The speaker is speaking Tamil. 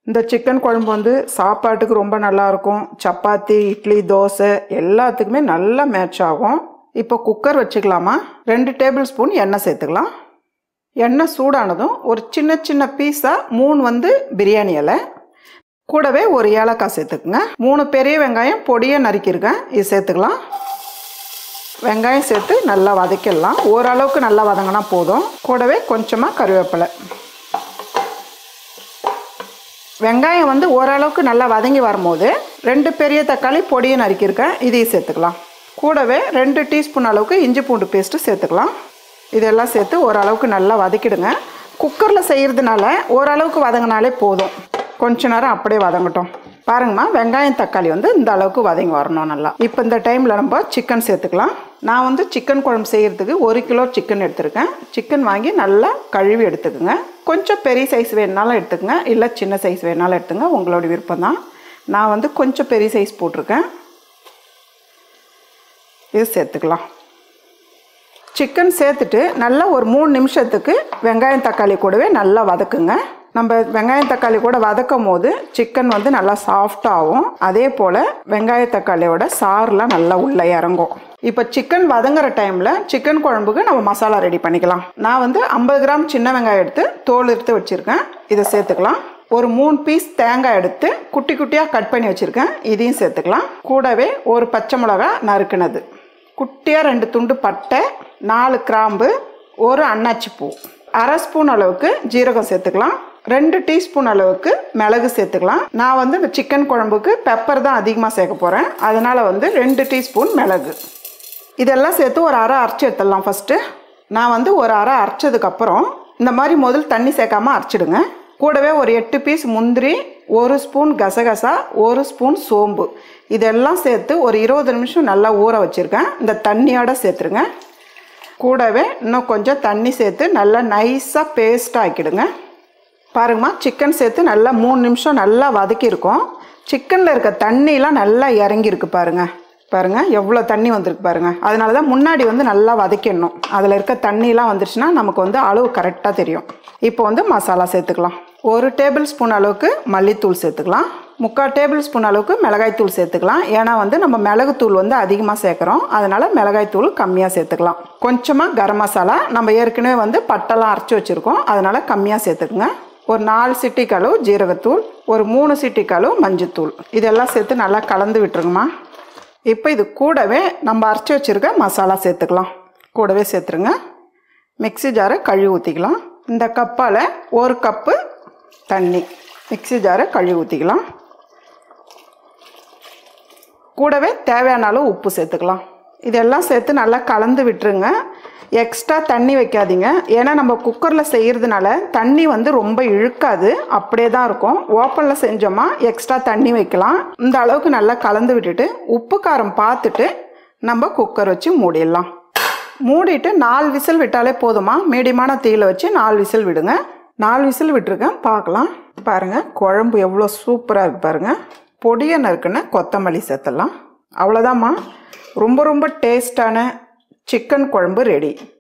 இந்த சிக்கன் குழம்பு வந்து சாப்பாட்டுக்கு ரொம்ப நல்லா இருக்கும் சப்பாத்தி இட்லி தோசை எல்லாத்துக்குமே நல்லா மேட்ச் ஆகும் இப்போ குக்கர் வச்சுக்கலாமா ரெண்டு டேபிள் ஸ்பூன் எண்ணெய் சேர்த்துக்கலாம் எண்ணெய் சூடானதும் ஒரு சின்ன சின்ன பீஸாக மூணு வந்து பிரியாணி இலை கூடவே ஒரு ஏலக்காய் சேர்த்துக்குங்க மூணு பெரிய வெங்காயம் பொடியை நறுக்கியிருக்கேன் இது சேர்த்துக்கலாம் வெங்காயம் சேர்த்து நல்லா வதக்கிடலாம் ஓரளவுக்கு நல்லா வதங்கினா போதும் கூடவே கொஞ்சமாக கருவேப்பிலை வெங்காயம் வந்து ஓரளவுக்கு நல்லா வதங்கி வரும்போது ரெண்டு பெரிய தக்காளி பொடியை நறுக்கியிருக்கேன் இதையும் சேர்த்துக்கலாம் கூடவே ரெண்டு டீஸ்பூன் அளவுக்கு இஞ்சி பூண்டு பேஸ்ட்டு சேர்த்துக்கலாம் இதெல்லாம் சேர்த்து ஓரளவுக்கு நல்லா வதக்கிடுங்க குக்கரில் செய்கிறதுனால ஓரளவுக்கு வதங்கினாலே போதும் கொஞ்ச நேரம் அப்படியே வதங்கட்டும் பாருங்கம்மா வெங்காயம் தக்காளி வந்து இந்த அளவுக்கு வதங்கி வரணும் நல்லா இப்போ இந்த டைமில் நம்ம சிக்கன் சேர்த்துக்கலாம் நான் வந்து சிக்கன் குழம்பு செய்கிறதுக்கு ஒரு கிலோ சிக்கன் எடுத்திருக்கேன் சிக்கன் வாங்கி நல்லா கழுவி எடுத்துக்கோங்க கொஞ்சம் பெரிய சைஸ் வேணுனாலும் எடுத்துக்கங்க இல்லை சின்ன சைஸ் வேணாலும் எடுத்துங்க உங்களோட விருப்பம் தான் நான் வந்து கொஞ்சம் பெரிய சைஸ் போட்டிருக்கேன் இது சேர்த்துக்கலாம் சிக்கன் சேர்த்துட்டு நல்லா ஒரு மூணு நிமிஷத்துக்கு வெங்காயம் தக்காளி கூடவே நல்லா வதக்குங்க நம்ம வெங்காயம் தக்காளி கூட வதக்கும் போது சிக்கன் வந்து நல்லா சாஃப்டாகும் அதே போல் வெங்காய தக்காளியோட சாறுலாம் நல்லா உள்ளே இறங்கும் இப்போ சிக்கன் வதங்குற டைமில் சிக்கன் குழம்புக்கு நம்ம மசாலா ரெடி பண்ணிக்கலாம் நான் வந்து ஐம்பது கிராம் சின்ன வெங்காயம் எடுத்து தோல் எடுத்து வச்சுருக்கேன் இதை சேர்த்துக்கலாம் ஒரு மூணு பீஸ் தேங்காய் எடுத்து குட்டி குட்டியாக கட் பண்ணி வச்சுருக்கேன் இதையும் சேர்த்துக்கலாம் கூடவே ஒரு பச்சை மிளகா நறுக்குனது குட்டியாக ரெண்டு துண்டு பட்டை நாலு கிராம்பு ஒரு அன்னாச்சி பூ அரை ஸ்பூன் அளவுக்கு ஜீரகம் சேர்த்துக்கலாம் ரெண்டு டீஸ்பூன் அளவுக்கு மிளகு சேர்த்துக்கலாம் நான் வந்து இந்த சிக்கன் குழம்புக்கு பெப்பர் தான் அதிகமாக சேர்க்க போகிறேன் அதனால் வந்து ரெண்டு டீஸ்பூன் மிளகு இதெல்லாம் சேர்த்து ஒரு அரை அரைச்சி எடுத்துடலாம் ஃபஸ்ட்டு நான் வந்து ஒரு அரை அரைச்சதுக்கப்புறம் இந்த மாதிரி முதல் தண்ணி சேர்க்காம அரைச்சிடுங்க கூடவே ஒரு எட்டு பீஸ் முந்திரி ஒரு ஸ்பூன் கசகசா ஒரு ஸ்பூன் சோம்பு இதெல்லாம் சேர்த்து ஒரு இருபது நிமிஷம் நல்லா ஊற வச்சுருக்கேன் இந்த தண்ணியோட சேர்த்துருங்க கூடவே இன்னும் கொஞ்சம் தண்ணி சேர்த்து நல்லா நைஸாக பேஸ்ட்டாக ஆக்கிடுங்க பாருங்கம்மா சிக்கன் சேர்த்து நல்லா மூணு நிமிஷம் நல்லா வதக்கியிருக்கோம் சிக்கனில் இருக்க தண்ணிலாம் நல்லா இறங்கியிருக்கு பாருங்கள் பாருங்கள் எவ்வளோ தண்ணி வந்திருக்கு பாருங்கள் அதனால தான் முன்னாடி வந்து நல்லா வதக்கிடணும் அதில் இருக்க தண்ணிலாம் வந்துருச்சுன்னா நமக்கு வந்து அளவு கரெக்டாக தெரியும் இப்போ வந்து மசாலா சேர்த்துக்கலாம் ஒரு டேபிள் ஸ்பூன் அளவுக்கு மல்லித்தூள் சேர்த்துக்கலாம் முக்கால் டேபிள் ஸ்பூன் அளவுக்கு மிளகாய்த்தூள் சேர்த்துக்கலாம் ஏன்னா வந்து நம்ம மிளகுத்தூள் வந்து அதிகமாக சேர்க்குறோம் அதனால் மிளகாய்த்தூள் கம்மியாக சேர்த்துக்கலாம் கொஞ்சமாக கரம் மசாலா நம்ம ஏற்கனவே வந்து பட்டெல்லாம் அரைச்சி வச்சுருக்கோம் அதனால் கம்மியாக சேர்த்துக்குங்க ஒரு நாலு சிட்டிக்களவு ஜீரகத்தூள் ஒரு மூணு சிட்டிக்களவு மஞ்சத்தூள் இதெல்லாம் சேர்த்து நல்லா கலந்து விட்டுருங்கம்மா இப்போ இது கூடவே நம்ம அரைச்சி வச்சுருக்க மசாலா சேர்த்துக்கலாம் கூடவே சேர்த்துருங்க மிக்ஸி ஜாரை கழுவி ஊற்றிக்கலாம் இந்த கப்பால் ஒரு கப்பு தண்ணி மிக்ஸி ஜாரை கழுவி ஊற்றிக்கலாம் கூடவே தேவையான அளவு உப்பு சேர்த்துக்கலாம் இதெல்லாம் சேர்த்து நல்லா கலந்து விட்டுருங்க எக்ஸ்ட்ரா தண்ணி வைக்காதீங்க ஏன்னா நம்ம குக்கரில் செய்கிறதுனால தண்ணி வந்து ரொம்ப இழுக்காது அப்படியே தான் இருக்கும் ஓப்பனில் செஞ்சோமா எக்ஸ்ட்ரா தண்ணி வைக்கலாம் இந்த அளவுக்கு நல்லா கலந்து விட்டுட்டு உப்பு காரம் பார்த்துட்டு நம்ம குக்கர் வச்சு மூடிடலாம் மூடிட்டு நாலு விசில் விட்டாலே போதுமா மீடியமான தீயில வச்சு நாலு விசில் விடுங்க நாலு விசில் விட்டுருக்கேன் பார்க்கலாம் பாருங்கள் குழம்பு எவ்வளோ சூப்பராக இருக்கு பாருங்கள் பொடியை நறுக்குன்னு கொத்தமல்லி சேர்த்துடலாம் அவ்வளோதாம்மா ரொம்ப ரொம்ப டேஸ்டான சிக்கன் குழம்பு ரெடி